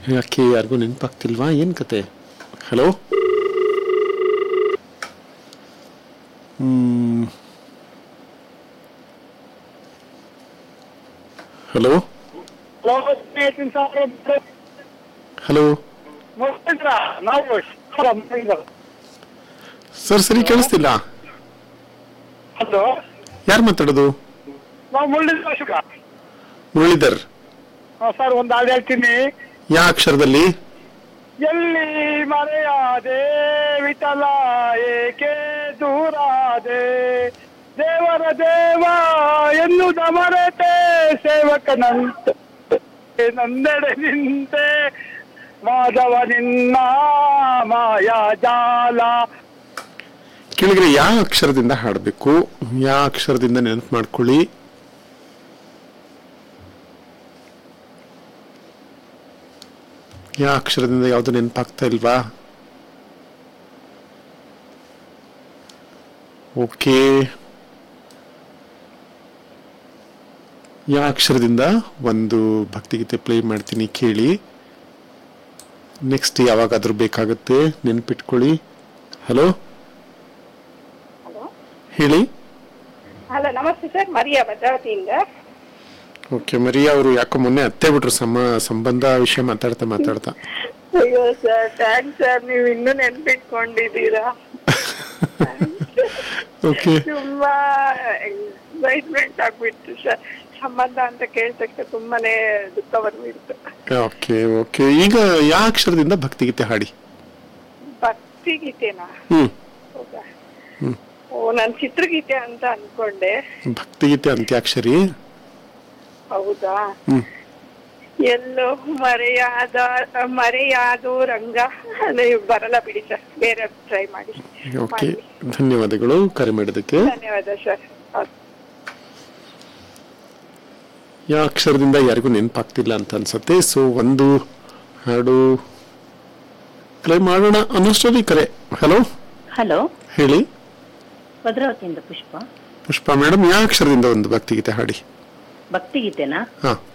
ಯಾಕೆ ಯಾರಿಗೂ ನೆನಪಾಗ್ತಿಲ್ವಾ ಏನು ಕತೆ ಹಲೋ ಹಲೋ ಹಲೋ ನಾವು ಸರ್ ಸರಿ ಕೇಳಿಸ್ತಿಲ್ಲ ಹಲೋ ಯಾರು ಮಾತಾಡೋದು ನಾವು ಮುರಳೀಧರ ಅಶೋಕ ಮುರಳೀಧರ್ ಸರ್ ಒಂದು ಹಾಡು ಹೇಳ್ತೀನಿ ಯಾ ಅಕ್ಷರದಲ್ಲಿ ಎಲ್ಲಿ ಮರೆಯಾದೆ ವಿಠಲ ಏಕೆ ದೂರಾದೆ ದೇವರ ದೇವ ಎನ್ನುವುದ ಮರೆತೆ ಸೇವಕನಂತೆ ನಂದೆಡೆ ನಿಂತೆ ಮಾಧವ ನಿನ್ನ ಮಾಯಾ ಜಾಲ ಕೆಳಗಡೆ ಯಾವ ಅಕ್ಷರದಿಂದ ಹಾಡಬೇಕು ಯಾವ ಅಕ್ಷರದಿಂದ ನೆನಪು ಮಾಡ್ಕೊಳ್ಳಿ ಯಾವ ಅಕ್ಷರದಿಂದ ಯಾವುದು ನೆನಪಾಗ್ತಾ ಇಲ್ವಾ ಓಕೆ ಯಾವ ಅಕ್ಷರದಿಂದ ಒಂದು ಭಕ್ತಿಗೀತೆ ಪ್ಲೇ ಮಾಡ್ತೀನಿ ಕೇಳಿ ನೆಕ್ಸ್ಟ್ ಯಾವಾಗಾದ್ರೂ ಬೇಕಾಗುತ್ತೆ ನೆನ್ಪಿಟ್ಕೊಳ್ಳಿ ಹಲೋ ಹಲೋ ಹೇಳಿ ಹಲೋ ನಮಸ್ತೆ ಸರ್ ಮರಿಯಾ ಭದ್ರಾವತಿಯಿಂದ ಓಕೆ ಮರಿಯಾ ಅವರು ಯಾಕೋ ಮೊನ್ನೆ ಅತ್ತೆ ಬಿಟ್ರು ಸಮ ಸಂಬಂಧ ವಿಷಯ ಮಾತಾಡ್ತಾ ಮಾತಾಡ್ತಾ ಅಯ್ಯೋ ಸರ್ ಥ್ಯಾಂಕ್ಸ್ ಸರ್ ನೀವು ಇನ್ನೂ ನೆನ್ಪಿಟ್ಕೊಂಡಿದ್ದೀರಾ ಓಕೆ ತುಂಬಾ ಎಕ್ಸೈಟ್ಮೆಂಟ್ ಆಗ್ಬಿಟ್ಟು ಸರ್ ಸಂಬಂಧ ಅಂತ ಕೇಳಿದ ತಕ್ಷಣ ತುಂಬಾನೇ ದುಃಖ ಬಂದ್ಬಿಡ್ತು ಓಕೆ ಓಕೆ ಈಗ ಯಾವ ಅಕ್ಷರದಿಂದ ಭಕ್ತಿಗೀತೆ ಹಾಡಿ ಭಕ್ತಿ ಗೀತೆನಾ ಹ್ಮ್ ಹೌದಾ ಓ ನಾನ್ ಚಿತ್ರಗೀತೆ ಅಂತ ಅನ್ಕೊಂಡೆ ಭಕ್ತಿಗೀತೆ ಅಂತ್ಯಾಕ್ಷರಿ ಹೌದಾ ಹ್ಮ್ ಎಲ್ಲೋ ಮರೆಯಾದ ಮರೆಯಾದೋ ರಂಗ ನೀವು ಬರಲ್ಲ ಬಿಡಿ ಸರ್ ಬೇರೆ ಟ್ರೈ ಮಾಡಿ ಓಕೆ ಮಾಡಿ. ಧನ್ಯವಾದಗಳು ಕರೆ ಮಾಡಿದ್ದಕ್ಕೆ ಧನ್ಯವಾದ ಸರ್ ಹೌದು ಯಾವ ಅಕ್ಷರದಿಂದ ಯಾರಿಗೂ ನೆನಪಾಗ್ತಿಲ್ಲ ಅಂತ ಅನ್ಸತ್ತೆ ಸೊ ಒಂದು ಹಾಡು ಪ್ಲೇ ಮಾಡೋಣ ಅನ್ನೋಷ್ಟರಲ್ಲಿ ಕರೆ ಹಲೋ ಹಲೋ ಹೇಳಿ ಭದ್ರಾವತಿಯಿಂದ ಪುಷ್ಪ ಪುಷ್ಪ ಮೇಡಮ್ ಯಾವ ಅಕ್ಷರದಿಂದ ಒಂದು ಭಕ್ತಿಗೀತೆ ಹಾಡಿ ಭಕ್ತಿಗೀತೆನಾ ಹಾ